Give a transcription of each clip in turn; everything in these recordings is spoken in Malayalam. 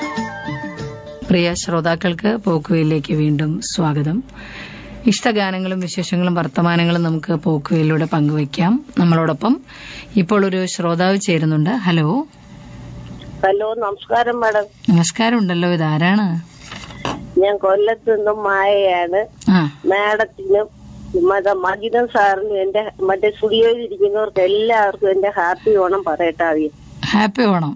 പ്രിയ ശ്രോതാക്കൾക്ക് പോക്കുവയിലേക്ക് വീണ്ടും സ്വാഗതം ഇഷ്ടഗാനങ്ങളും വിശേഷങ്ങളും വർത്തമാനങ്ങളും നമുക്ക് പോക്കുവയിലൂടെ പങ്കുവയ്ക്കാം നമ്മളോടൊപ്പം ഇപ്പോൾ ഒരു ശ്രോതാവ് ചേരുന്നുണ്ട് ഹലോ ഹലോ നമസ്കാരം മാഡം നമസ്കാരം ഉണ്ടല്ലോ ഇതാരാണ് ഞാൻ കൊല്ലത്ത് നിന്നും മായയാണ് ആ മാഡത്തിനും മത മജിദൻ സാറിനും എന്റെ മറ്റേ സ്റ്റുഡിയോയിൽ ഇരിക്കുന്നവർക്ക് എല്ലാവർക്കും എന്റെ ഹാപ്പി ഓണം പറയട്ടെ ആദ്യം ഹാപ്പി ഓണം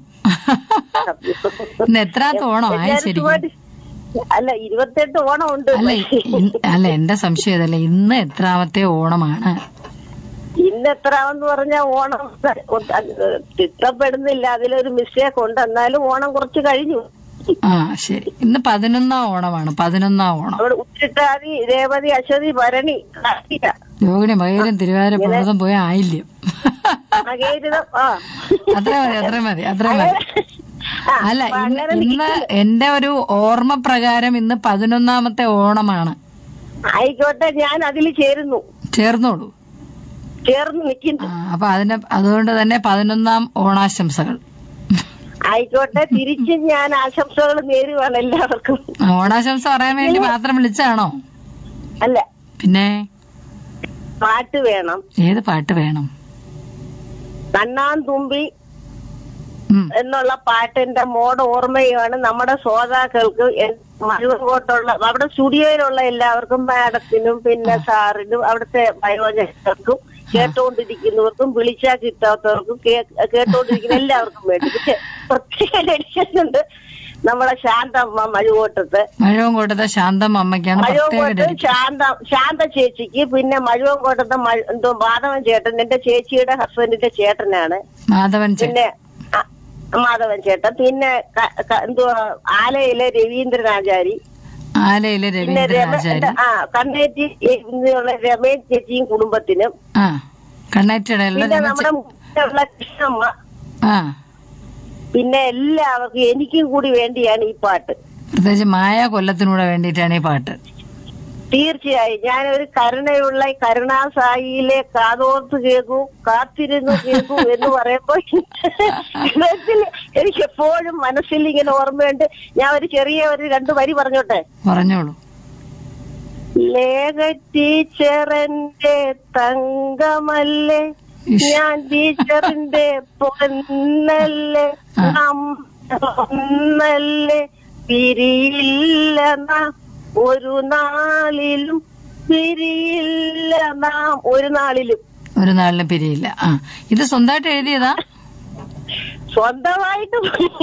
ഇന്ന് എത്രാത്ത ഓണമായി എല്ലാവർക്കും ശരിക്കും വേണ്ടി- അല്ല ഇരുപത്തെട്ട് ഓണം ഉണ്ട് അല്ല ഇ- അല്ല എന്റെ സംശയം ഇതല്ല ഇന്ന് എത്രാമത്തെ ഓണമാണ് ഇന്ന് എത്രാമെന്ന് പറഞ്ഞാൽ ഓണം തിട്ടപ്പെടുന്നില്ല അതിലൊരു മിസ്റ്റേക്ക് ഉണ്ട് എന്നാലും ഓണം കുറച്ച് കഴിഞ്ഞു ആ ശരി ഇന്ന് പതിനൊന്നാം ഓണമാണ് പതിനൊന്നാം ഓണം അവിടെ ഉച്ചിട്ടാതി രേവതി അശ്വതി ഭരണി കാർത്തിക രോഹിണി മകരം തിരുവാതിര പ്രമോദം പോയ ആയില്യം മകേരിതം ആ അത്ര മതി അത്ര മതി അത്ര മതി ആ, അല്ല അപ്പൊ ഇന്ന് അങ്ങനെ ഇന്ന് എന്റെ ഒരു ഓർമ്മ പ്രകാരം ഇന്ന് പതിനൊന്നാമത്തെ ഓണമാണ് ആയിക്കോട്ടെ ഞാൻ അതിൽ ചേരുന്നു ചേർന്നോളൂ ചേർന്ന് നിൽക്കുന്നു ആ, അപ്പൊ അതിന് അതുകൊണ്ട് തന്നെ പതിനൊന്നാം ഓണാശംസകൾ ആയിക്കോട്ടെ തിരിച്ചും ഞാൻ ആശംസകൾ നേരുവാണ് എല്ലാവർക്കും ആ, ഓണാശംസ പറയാൻ വേണ്ടി മാത്രം വിളിച്ചാണോ അല്ല പിന്നെ പാട്ട് വേണം ഏത് പാട്ട് വേണം കണ്ണാൻ തുമ്പി ഉം. എന്നുള്ള പാട്ടിന്റെ മോഡ് ഓർമ്മയാണ് നമ്മുടെ ശ്രോതാക്കൾക്ക് മരുവകോട്ടുള്ള അവിടെ സ്റ്റുഡിയോയിലുള്ള എല്ലാവർക്കും മാഡത്തിനും പിന്നെ സാറിനും അവിടുത്തെ വയോജനർക്കും കേട്ടോണ്ടിരിക്കുന്നവർക്കും വിളിച്ചാൽ കിട്ടാത്തവർക്കും കേ- കേട്ടോണ്ടിരിക്കുന്ന എല്ലാവർക്കും വേണ്ടി പക്ഷെ പ്രത്യേക ഡെഡിക്കേഷൻ ഉണ്ട് നമ്മളെ ശാന്തമ്മ മഴുവോട്ടത്ത് മഴവൻകോട്ടത്തെ ശാന്തം അമ്മയ്ക്കാണ് പ്രത്യേക മഴുവങ്കോട്ട് ഡെഡിക്കേഷൻ ശാന്ത ശാന്ത ചേച്ചിക്ക് പിന്നെ മഴുവങ്കോട്ടത്തെ മഴ- എന്തോ മാധവൻ ചേട്ടൻ എന്റെ ചേച്ചിയുടെ ഹസ്ബൻഡിന്റെ ചേട്ടനാണ് മാധവൻ ചേട്ടൻ പിന്നെ അ- മാധവൻ ചേട്ടൻ പിന്നെ ക- ക- എന്തുവാ ആലയിലെ രവീന്ദ്രനാചാരി ആലയിലെ പിന്നെ രമ രവീന്ദ്രനാചാരി ആ കണ്ണേറ്റി എന്നുള്ള രമേശ് ചേച്ചിയും കുടുംബത്തിനും ആ കണ്ണേറ്റടയുള്ള പിന്നെ നമ്മുടെ മുന്നിലുള്ള കൃഷ്ണമ്മ ആ പിന്നെ എല്ലാവർക്കും എനിക്കും കൂടി വേണ്ടിയാണ് ഈ പാട്ട് പ്രത്യേകിച്ച് മായ കൊല്ലത്തിനൂടെ വേണ്ടിയിട്ടാണ് ഈ പാട്ട് തീർച്ചയായും ഞാനൊരു കരുണയുള്ള കരുണാസായിയിലെ കാതോർത്ത് കേൾക്കൂ കാത്തിരുന്നു കേൾക്കൂ എന്ന് പറയുമ്പോൾ ഹൃദയത്തിൽ എനിക്ക് എപ്പോഴും മനസ്സിൽ ഇങ്ങനെ ഓർമ്മയുണ്ട് ഞാൻ ഒരു ചെറിയ ഒരു രണ്ട് വരി പറഞ്ഞോട്ടെ പറഞ്ഞോളൂ ലേഖ ടീച്ചറിന്റെ തങ്കമല്ലേ ഇഷ്. ഞാൻ ടീച്ചറിന്റെ പൊന്നല്ലേ നാം ഒന്നല്ലേ പിരിയില്ല നാം ഒരു നാളിലും പിരിയില്ല നാം ഒരു നാളിലും ഒരു നാളിലും പിരിയില്ല ആ ഇത് സ്വന്തമായിട്ട് എഴുതിയതാ സ്വന്തമായിട്ട്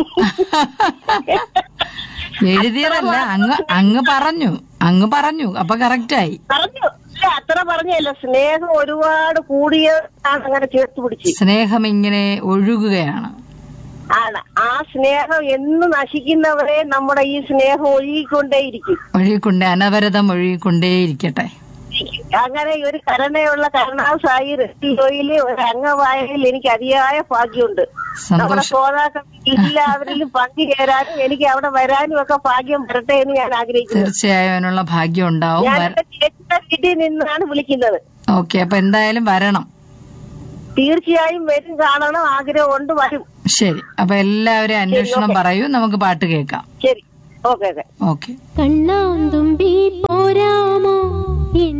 എഴുതിയതല്ല അങ്ങ് അങ്ങ് പറഞ്ഞു അങ്ങ് പറഞ്ഞു അപ്പൊ കറക്റ്റായി പറഞ്ഞു ഇല്ല, അത്ര പറഞ്ഞല്ല സ്നേഹം ഒരുപാട് കൂടിയതാണ് അങ്ങനെ ചേർത്ത് പിടിച്ച് സ്നേഹം ഇങ്ങനെ ഒഴുകുകയാണ് ആണ് ആ സ്നേഹം എന്ന് നശിക്കുന്നവരെ നമ്മുടെ ഈ സ്നേഹം ഒഴുകിക്കൊണ്ടേയിരിക്കും ഒഴുകിക്കൊണ്ടേ അനവരതം ഒഴുകിക്കൊണ്ടേയിരിക്കട്ടെ അങ്ങനെ ഒരു കരുണയുള്ള കരുണാസായി റെസ്റ്റിയോയില് ഒരു അംഗമായതിൽ എനിക്ക് അതിയായ ഭാഗ്യമുണ്ട് നമ്മുടെ സന്തോഷം ശ്രോതാക്കൾ എല്ലാവരിലും പങ്കുചേരാനും എനിക്ക് അവിടെ വരാനും ഒക്കെ ഭാഗ്യം വരട്ടെ എന്ന് ഞാൻ ആഗ്രഹിക്കുന്നു തീർച്ചയായും അതിനുള്ള ഭാഗ്യം ഉണ്ടാവും ഞാൻ എന്റെ ചേച്ചിയുടെ വീട്ടിൽ നിന്നാണ് വിളിക്കുന്നത് ഓക്കെ അപ്പൊ എന്തായാലും വരണം തീർച്ചയായും വരും കാണണം ആഗ്രഹമുണ്ട് വരും ശരി അപ്പൊ എല്ലാവരും അന്വേഷണം പറയൂ നമുക്ക് പാട്ട് കേൾക്കാം ശരി ഓക്കെ ഓക്കെ ഓക്കെ കണ്ണാന്തുമ്പി പോരാമോ എൻ